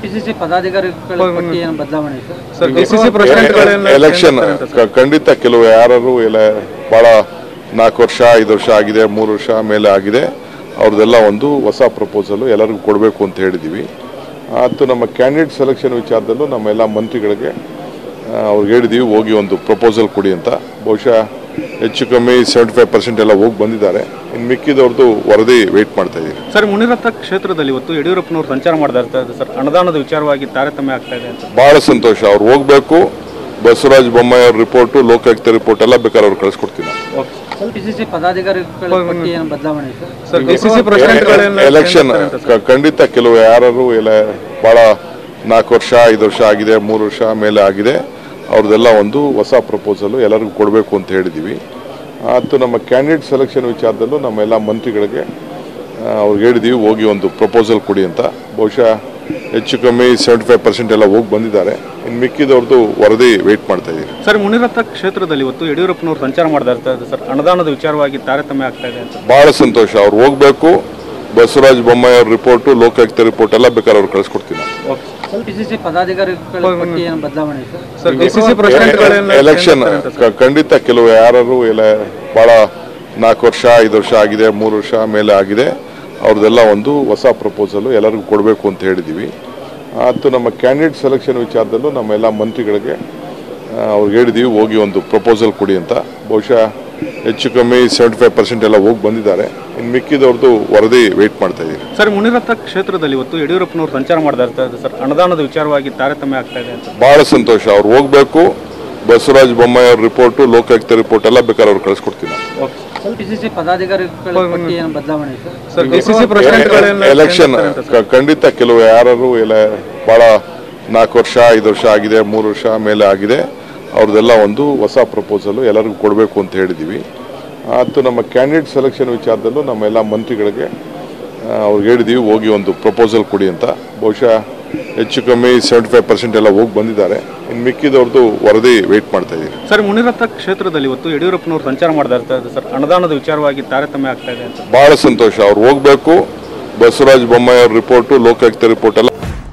PCC ಪದಾಧಿಕಾರಿಗಳ ಪಟ್ಟಿ ಏನು ಬದಲಾವಣೆ ಇದೆ ಸರ್ ಸರ್ ಡಿಸಿಸಿ ಪ್ರೆಸಿಡೆಂಟ್ಗಳೆಲ್ಲ ಎಲೆಕ್ಷನ್ ಖಂಡಿತ ಕೆಲವು ಯಾರು ಇಲ್ಲ ಬಹಳ ನಾಲ್ಕು ವರ್ಷ ಐದು ವರ್ಷ ಆಗಿದೆ ಮೂರು ವರ್ಷ ಮೇಲೆ ಆಗಿದೆ ಅವ್ರದ್ದೆಲ್ಲ ಒಂದು ಹೊಸ ಪ್ರಪೋಸಲ್ ಎಲ್ಲರಿಗೂ ಕೊಡಬೇಕು ಅಂತ ಹೇಳಿದ್ದೀವಿ ಮತ್ತು ನಮ್ಮ ಕ್ಯಾಂಡಿಡೇಟ್ ಸೆಲೆಕ್ಷನ್ ವಿಚಾರದಲ್ಲೂ ನಮ್ಮ ಎಲ್ಲ ಮಂತ್ರಿಗಳಿಗೆ ಆ, ಅವ್ರಿಗೆ ಹೇಳಿದ್ದೀವಿ ಹೋಗಿ ಒಂದು ಪ್ರಪೋಸಲ್ ಕೊಡಿ ಅಂತ ಬಹುಶಃ ಹೆಚ್ಚು ಕಮ್ಮಿ ಸೆವೆಂಟಿ ಫೈವ್ ಪರ್ಸೆಂಟ್ ಎಲ್ಲ ಹೋಗಿ ಬಂದಿದ್ದಾರೆ ಇನ್ನು ಮಿಕ್ಕಿದವ್ರದ್ದು ವರದಿ ವೆಯ್ಟ್ ಮಾಡ್ತಾ ಇದ್ದೀವಿ ಸರ್ ಮುನಿರತ್ನ ಕ್ಷೇತ್ರದಲ್ಲಿ ಇವತ್ತು ಯಡಿಯೂರಪ್ಪನವರು ಸಂಚಾರ ಮಾಡ್ತಾ ಇರ್ತಾರೆ ಸರ್ ಅನುದಾನದ ವಿಚಾರವಾಗಿ ತಾರತಮ್ಯ ಆಗ್ತಾ ಇದೆ ಅಂತ ಭಾಳ ಸಂತೋಷ ಅವ್ರು ಹೋಗಬೇಕು ಬಸವರಾಜ ಬೊಮ್ಮಾಯಿ ಅವ್ರ ರಿಪೋರ್ಟು ಲೋಕಾಯುಕ್ತ ರಿಪೋರ್ಟ್ ಎಲ್ಲ ಬೇಕಾದ್ರೆ ಅವ್ರು ಕಳಿಸ್ಕೊಡ್ತೀನಿ ನಾನು. ಓಕೆ ಪಿಸಿಸಿ ಪದಾಧಿಕಾರಿಗಳ ಪಟ್ಟಿ ಏನು ಬದಲಾವಣೆ ಇದೆ ಸರ್ ಸರ್ ಡಿಸಿಸಿ ಪ್ರೆಸಿಡೆಂಟ್ಗಳೆಲ್ಲ ಎಲೆಕ್ಷನ್ ಖಂಡಿತ ಕೆಲವು ಯಾರು ಇಲ್ಲ ಬಹಳ ನಾಲ್ಕು ವರ್ಷ ಐದು ವರ್ಷ ಆಗಿದೆ ಮೂರು ವರ್ಷ ಮೇಲೆ ಆಗಿದೆ ಅವ್ರದ್ದೆಲ್ಲ ಒಂದು ಹೊಸ ಪ್ರಪೋಸಲ್ ಎಲ್ಲರಿಗೂ ಕೊಡಬೇಕು ಅಂತ ಹೇಳಿದ್ದೀವಿ ಮತ್ತು ನಮ್ಮ ಕ್ಯಾಂಡಿಡೇಟ್ ಸೆಲೆಕ್ಷನ್ ವಿಚಾರದಲ್ಲೂ ನಮ್ಮ ಎಲ್ಲ ಮಂತ್ರಿಗಳಿಗೆ ಆ, ಅವ್ರಿಗೆ ಹೇಳಿದ್ದೀವಿ ಹೋಗಿ ಒಂದು ಪ್ರಪೋಸಲ್ ಕೊಡಿ ಅಂತ ಬಹುಶಃ ಹೆಚ್ಚು ಕಮ್ಮಿ ಸೆವೆಂಟಿ ಫೈವ್ ಪರ್ಸೆಂಟ್ ಎಲ್ಲ ಹೋಗಿ ಬಂದಿದ್ದಾರೆ ಇನ್ನು ಮಿಕ್ಕಿದವ್ರದ್ದು ವರದಿ ವೆಯ್ಟ್ ಮಾಡ್ತಾ ಇದ್ದೀವಿ ಸರ್ ಮುನಿರತ್ನ ಕ್ಷೇತ್ರದಲ್ಲಿ ಇವತ್ತು ಯಡಿಯೂರಪ್ಪನವರು ಸಂಚಾರ ಮಾಡ್ತಾ ಇರ್ತಾರೆ ಸರ್ ಅನುದಾನದ ವಿಚಾರವಾಗಿ ತಾರತಮ್ಯ ಆಗ್ತಾ ಇದೆ ಅಂತ ಭಾಳ ಸಂತೋಷ ಅವ್ರು ಹೋಗಬೇಕು ಬಸವರಾಜ ಬೊಮ್ಮಾಯಿ ಅವ್ರ ರಿಪೋರ್ಟು ಲೋಕಾಯುಕ್ತ ರಿಪೋರ್ಟ್ ಎಲ್ಲ ಬೇಕಾದ್ರೆ ಅವ್ರು ಕಳಿಸ್ಕೊಡ್ತೀನಿ ನಾನು. ಓಕೆ ಪಿಸಿಸಿ ಪದಾಧಿಕಾರಿಗಳ ಪಟ್ಟಿ ಏನು ಬದಲಾವಣೆ ಇದೆ ಸರ್ ಸರ್ ಡಿಸಿಸಿ ಪ್ರೆಸಿಡೆಂಟ್ಗಳೆಲ್ಲ ಎಲೆಕ್ಷನ್ ಖಂಡಿತ ಕೆಲವು ಯಾರು ಇಲ್ಲ ಬಹಳ ನಾಲ್ಕು ವರ್ಷ ಐದು ವರ್ಷ ಆಗಿದೆ ಮೂರು ವರ್ಷ ಮೇಲೆ ಆಗಿದೆ ಅವ್ರದ್ದೆಲ್ಲ ಒಂದು ಹೊಸ ಪ್ರಪೋಸಲ್ ಎಲ್ಲರಿಗೂ ಕೊಡಬೇಕು ಅಂತ ಹೇಳಿದ್ದೀವಿ ಮತ್ತು ನಮ್ಮ ಕ್ಯಾಂಡಿಡೇಟ್ ಸೆಲೆಕ್ಷನ್ ವಿಚಾರದಲ್ಲೂ ನಮ್ಮ ಎಲ್ಲ ಮಂತ್ರಿಗಳಿಗೆ ಆ, ಅವ್ರಿಗೆ ಹೇಳಿದ್ದೀವಿ ಹೋಗಿ ಒಂದು ಪ್ರಪೋಸಲ್ ಕೊಡಿ ಅಂತ ಬಹುಶಃ ಹೆಚ್ಚು ಕಮ್ಮಿ ಸೆವೆಂಟಿ ಫೈವ್ ಪರ್ಸೆಂಟ್ ಎಲ್ಲ ಹೋಗಿ ಬಂದಿದ್ದಾರೆ ಇನ್ನು ಮಿಕ್ಕಿದವ್ರದ್ದು ವರದಿ ವೆಯ್ಟ್ ಮಾಡ್ತಾ ಇದ್ದೀವಿ ಸರ್ ಮುನಿರತ್ನ ಕ್ಷೇತ್ರದಲ್ಲಿ ಇವತ್ತು ಯಡಿಯೂರಪ್ಪನವರು ಸಂಚಾರ ಮಾಡ್ತಾ ಇರ್ತಾರೆ ಸರ್ ಅನುದಾನದ ವಿಚಾರವಾಗಿ ತಾರತಮ್ಯ ಆಗ್ತಾ ಇದೆ ಅಂತ ಭಾಳ ಸಂತೋಷ ಅವ್ರು ಹೋಗಬೇಕು ಬಸವರಾಜ ಬೊಮ್ಮಾಯಿ ಅವ್ರ ರಿಪೋರ್ಟು ಲೋಕಾಯುಕ್ತ ರಿಪೋರ್ಟ್ ಎಲ್ಲ ಬೇಕಾದ್ರೆ ಅವ್ರು ಕಳಿಸ್ಕೊಡ್ತೀನಿ ನಾನು. ಓಕೆ ಪಿಸಿಸಿ ಪದಾಧಿಕಾರಿಗಳ ಪಟ್ಟಿ ಏನು ಬದಲಾವಣೆ ಇದೆ ಸರ್ ಸರ್ ಡಿಸಿಸಿ ಪ್ರೆಸಿಡೆಂಟ್ಗಳೆಲ್ಲ ಎಲೆಕ್ಷನ್ ಖಂಡಿತ ಕೆಲವು ಯಾರು ಇಲ್ಲ ಬಹಳ ನಾಲ್ಕು ವರ್ಷ ಐದು ವರ್ಷ ಆಗಿದೆ ಮೂರು ವರ್ಷ ಮೇಲೆ ಆಗಿದೆ ಅವ್ರದ್ದೆಲ್ಲ ಒಂದು ಹೊಸ ಪ್ರಪೋಸಲ್ ಎಲ್ಲರಿಗೂ ಕೊಡಬೇಕು ಅಂತ ಹೇಳಿದ್ದೀವಿ ಮತ್ತು ನಮ್ಮ ಕ್ಯಾಂಡಿಡೇಟ್ ಸೆಲೆಕ್ಷನ್ ವಿಚಾರದಲ್ಲೂ ನಮ್ಮ ಎಲ್ಲ ಮಂತ್ರಿಗಳಿಗೆ ಆ, ಅವ್ರಿಗೆ ಹೇಳಿದ್ದೀವಿ ಹೋಗಿ ಒಂದು ಪ್ರಪೋಸಲ್ ಕೊಡಿ ಅಂತ ಬಹುಶಃ ಹೆಚ್ಚು ಕಮ್ಮಿ ಸೆವೆಂಟಿ ಫೈವ್ ಪರ್ಸೆಂಟ್ ಎಲ್ಲ ಹೋಗಿ ಬಂದಿದ್ದಾರೆ ಇನ್ನು ಮಿಕ್ಕಿದವ್ರದ್ದು ವರದಿ ವೆಯ್ಟ್ ಮಾಡ್ತಾ ಇದ್ದೀವಿ ಸರ್ ಮುನಿರತ್ನ ಕ್ಷೇತ್ರದಲ್ಲಿ ಇವತ್ತು ಯಡಿಯೂರಪ್ಪನವರು ಸಂಚಾರ ಮಾಡ್ತಾ ಇರ್ತಾರೆ ಸರ್ ಅನುದಾನದ ವಿಚಾರವಾಗಿ ತಾರತಮ್ಯ ಆಗ್ತಾ ಇದೆ ಅಂತ ಭಾಳ ಸಂತೋಷ ಅವ್ರು ಹೋಗಬೇಕು ಬಸವರಾಜ ಬೊಮ್ಮಾಯಿ ಅವ್ರ ರಿಪೋರ್ಟು ಲೋಕಾಯುಕ್ತ ರಿಪೋರ್ಟ್ ಎಲ್ಲ